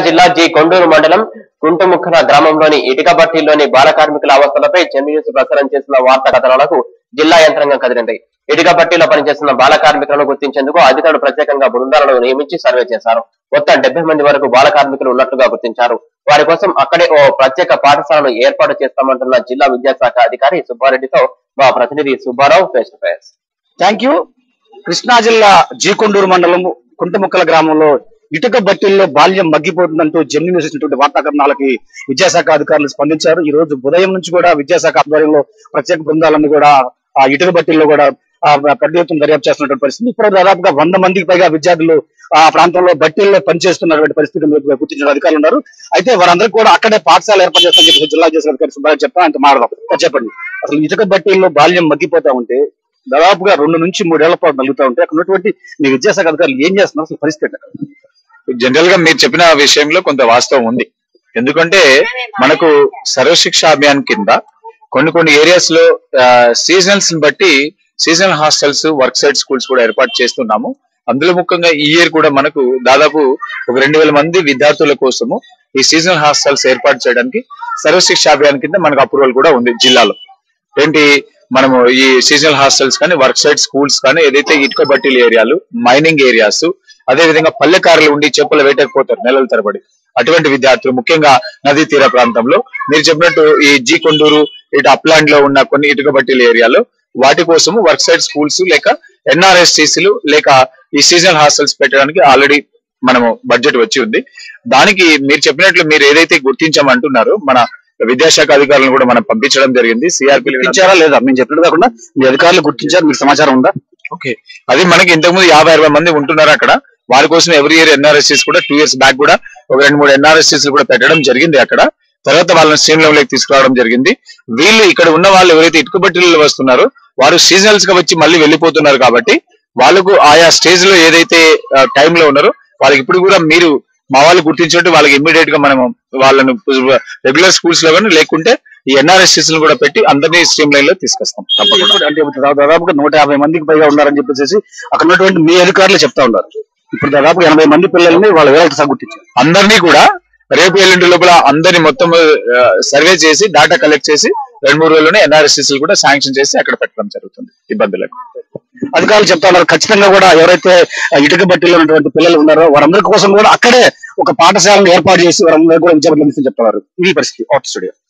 జిల్లా జి కొండూరు మండలం కుంటుముక్కన గ్రామంలోని ఇటుక బట్టీలోని బాల కార్మికుల అవస్థలపై చెన్నీస్ ప్రసారం చేసిన వార్తా కథనాలకు జిల్లా యంత్రాంగం కదిలింది ఇటుక బట్టీలో పనిచేస్తున్న బాల కార్మికులను గుర్తించేందుకు అధికారులు ప్రత్యేకంగా బృందాలను నియమించి సర్వే చేశారు మొత్తం డెబ్బై మంది వరకు బాల కార్మికులు ఉన్నట్లుగా గుర్తించారు వారి కోసం అక్కడే ఓ ప్రత్యేక పాఠశాలను ఏర్పాటు చేస్తామంటున్న జిల్లా విద్యాశాఖ అధికారి సుబ్బారెడ్డితో మా ప్రతినిధి Subbarao face to face thank you Krishna జిల్లా జీకొండూరు మండలం కుంటముక్కల గ్రామంలో ఇటుక బట్టీల్లో బాల్యం మగ్గిపోతుందంటూ జమ్మి న్యూస్ ఇచ్చినటువంటి వార్తాకరణాలకి విద్యాశాఖ అధికారులు స్పందించారు ఈ రోజు ఉదయం నుంచి కూడా విద్యాశాఖ ఆధ్వర్యంలో ప్రత్యేక బృందాలన్నీ కూడా ఆ ఇటుక బట్టీల్లో కూడా ఆ పెద్ద ఎత్తున దర్యాప్తు చేస్తున్నటువంటి పరిస్థితి ఇప్పుడు దాదాపుగా వంద మందికి పైగా విద్యార్థులు ఆ ప్రాంతంలో బట్టీల్లో పనిచేస్తున్నటువంటి పరిస్థితి గుర్తించిన అధికారులు ఉన్నారు అయితే వారందరికీ కూడా అక్కడే పాఠశాల ఏర్పాటు చేస్తామని చెప్పి జిల్లా చేసిన అధికారి సుబ్బారావు చెప్తా ఆయన మాట్లాడదాం సార్ చెప్పండి అసలు ఇటుక బట్టీల్లో బాల్యం మగ్గిపోతా ఉంటే దాదాపుగా రెండు నుంచి మూడేళ్ల పాటు నలుగుతా ఉంటే అక్కడ ఉన్నటువంటి మీ విద్యాశాఖ అధికారులు ఏం చేస్తున్నారు అసలు పరిస్థితి ఏంటి అక్కడ? జనరల్ గా మీరు చెప్పిన విషయంలో కొంత వాస్తవం ఉంది ఎందుకంటే మనకు సర్వశిక్ష అభియాన్ కింద కొన్ని కొన్ని ఏరియాస్ లో సీజనల్స్ బట్టి seasonal hostels work side schools కూడా ఏర్పాటు చేస్తున్నాము అందులో ముఖ్యంగా ఈ ఇయర్ కూడా మనకు దాదాపు ఒక రెండు వేల మంది విద్యార్థుల కోసము ఈ సీజనల్ హాస్టల్స్ ఏర్పాటు చేయడానికి సర్వశిక్ష అభియాన్ కింద మనకు అప్రూవల్ కూడా ఉంది జిల్లాలో ఏంటి మనము ఈ సీజనల్ హాస్టల్స్ కానీ వర్క్ సైడ్ స్కూల్స్ కానీ ఏదైతే ఇటుక బట్టీల ఏరియాలు మైనింగ్ ఏరియాస్ అదే విధంగా పల్లెకారులు ఉండి చెప్పులు వేటకపోతారు నెలల తరబడి అటువంటి విద్యార్థులు ముఖ్యంగా నదీ తీర ప్రాంతంలో మీరు చెప్పినట్టు ఈ జీ కొండూరు ఇటు అప్లాండ్ లో ఉన్న కొన్ని ఇటుక బట్టీల ఏరియాలో వాటి కోసము వర్క్ సైడ్ స్కూల్స్ లేక ఎన్ఆర్ఎస్టీసీలు లేక ఈ సీజనల్ హాస్టల్స్ పెట్టడానికి ఆల్రెడీ మనము బడ్జెట్ వచ్చి ఉంది దానికి మీరు చెప్పినట్లు మీరు ఏదైతే గుర్తించామంటున్నారో మన విద్యాశాఖ అధికారులను కూడా మనం పంపించడం జరిగింది సిఆర్పి గుర్తించారా లేదా మేము చెప్పినట్టు కాకుండా మీ అధికారులు గుర్తించారు మీకు సమాచారం ఉందా ఓకే అది మనకి ఇంతకుముందు యాభై అరవై మంది ఉంటున్నారు అక్కడ వారి కోసం ఎవ్రీ ఇయర్ ఎన్ఆర్ఎస్సీస్ కూడా టూ ఇయర్స్ బ్యాక్ కూడా ఒక రెండు మూడు ఎన్ఆర్ఎస్సీస్ కూడా పెట్టడం జరిగింది అక్కడ తర్వాత వాళ్ళని స్ట్రీమ్ లెవెల్ లోకి తీసుకురావడం జరిగింది వీళ్ళు ఇక్కడ ఉన్న వాళ్ళు ఎవరైతే ఇటుక బట్టీలలో వస్తున్నారో వారు సీజనల్స్ గా వచ్చి మళ్ళీ వెళ్ళిపోతున్నారు కాబట్టి వాళ్ళకు ఆయా స్టేజ్ లో ఏదైతే టైం లో ఉన్నారో వాళ్ళకి ఇప్పుడు కూడా మీరు మా వాళ్ళు గుర్తించినట్టు వాళ్ళకి ఇమ్మీడియట్ గా మనం వాళ్ళను రెగ్యులర్ స్కూల్స్ లో కానీ లేకుంటే ఈ ఎన్ఆర్ఎస్సీస్ ను కూడా పెట్టి అందరినీ స్ట్రీమ్ లైన్ లో తీసుకొస్తాం తప్పకుండా ఇప్పుడు అంటే ఇప్పుడు దా- దాదాపుగా నూట యాభై మందికి పైగా ఉన్నారని చెప్పేసి అక్కడ ఉన్నటువంటి మీ అధికారులు చెప్తా ఉన్నారు ఇప్పుడు దాదాపు ఎనభై మంది పిల్లల్ని వాళ్ళ వేరే గుర్తించారు అందరినీ కూడా రేపు ఎల్లుండి లోపల అందరిని మొత్తం సర్వే చేసి డేటా కలెక్ట్ చేసి రెండు మూడు రోజుల్లోనే ఎన్ఆర్ఎస్ఎస్ కూడా శాంక్షన్ చేసి అక్కడ పెట్టడం జరుగుతుంది ఇబ్బందులకు అధికారులు చెప్తా ఉన్నారు ఖచ్చితంగా కూడా ఎవరైతే ఆ ఇటుక బట్టీలో ఉన్నటువంటి పిల్లలు ఉన్నారో వారందరి కోసం కూడా అక్కడే ఒక పాఠశాలను ఏర్పాటు చేసి వారందరూ కూడా విద్యార్థులు చెప్తున్నారు ఈ పరిస్థితి ఆర్ట్ స్టూడియో